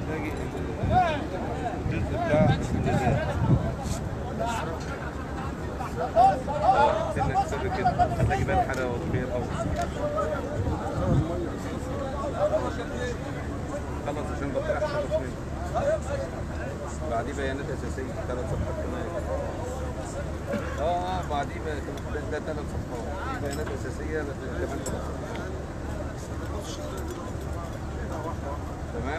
محتاج الجزء بتاع الجزاء سنة سر كده محتاج يبان حاجة كبير أوي خلص عشان بطلع أحسن تصميم بعديه بيانات أساسية ثلاث صفحات كمان اه بعديه بقى- ده ده ثلاث صفحات في بيانات أساسية بس كمان ثلاث صفحات تمام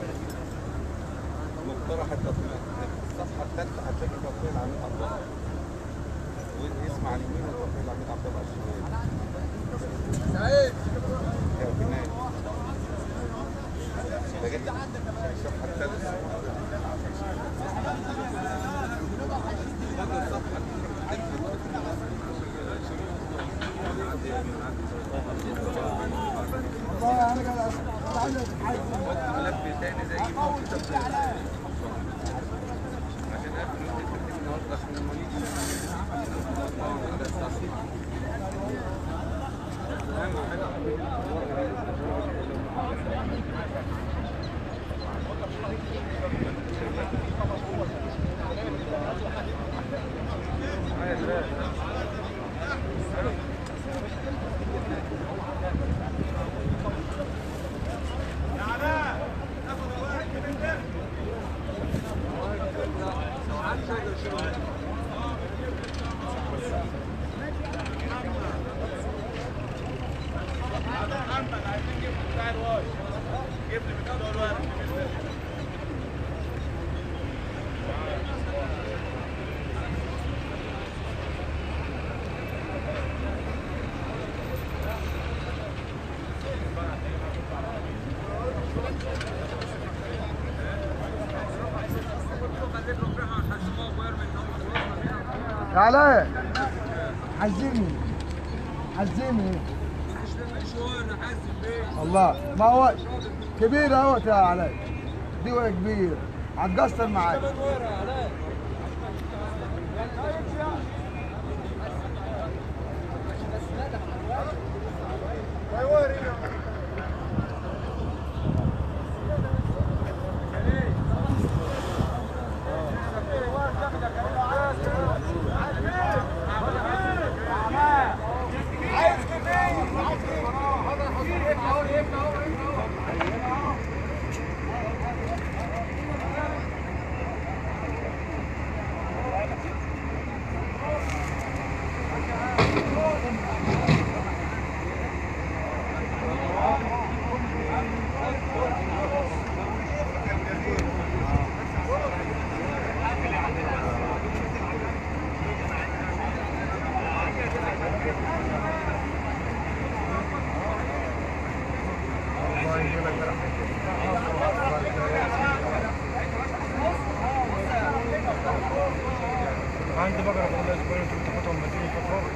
مقترح التطبيق الصفحة الثالثة هتلاقي تطبيق العميد عبد الله واسمع على اليمين وتطبيق العميد عبد الله على الشمال سعيد يا كمان ده جدا الصفحة الثالثة والله انا قاعد ملف تاني زي ما كنت بتقول. عشان اقفل التكتيك النهارده عشان لما نيجي على التصوير. أهم حاجة يا علاء عزمني عزمني الله ما هو كبير اهوت يا علاء دي ولا كبير هتقصر معاك عندي بقرة والله اسبوعين كنت حاططها مدينة كفار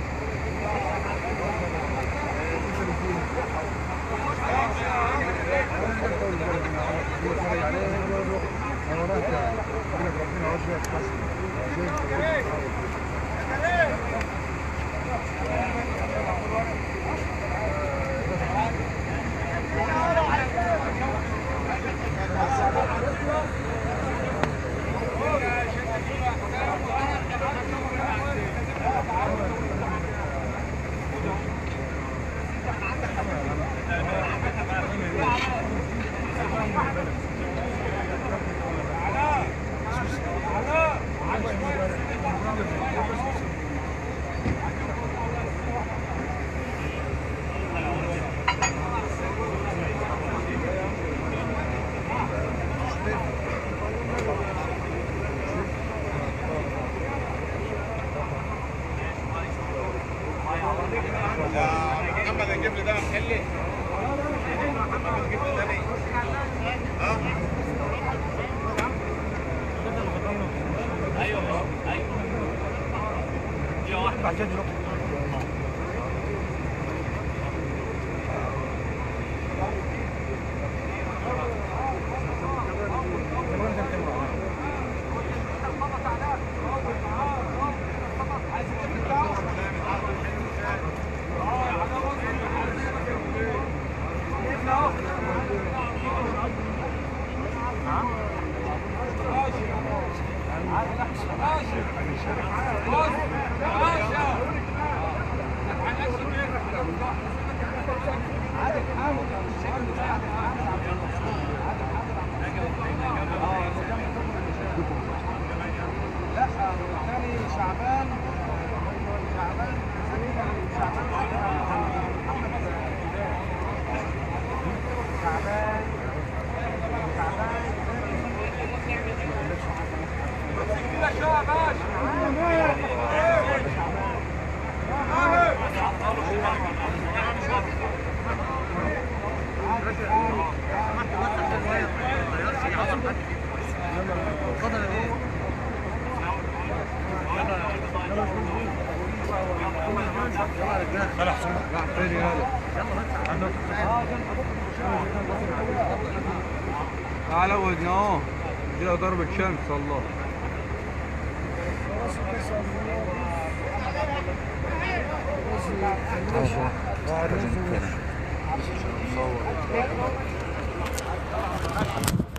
محمد هنجيب لي ده محلي محمد هنجيب لي ده ليه؟ بعد كده ها خلع حسين راح فين هذا عندك على وجهنا اهو كده ضربة شمس الله صور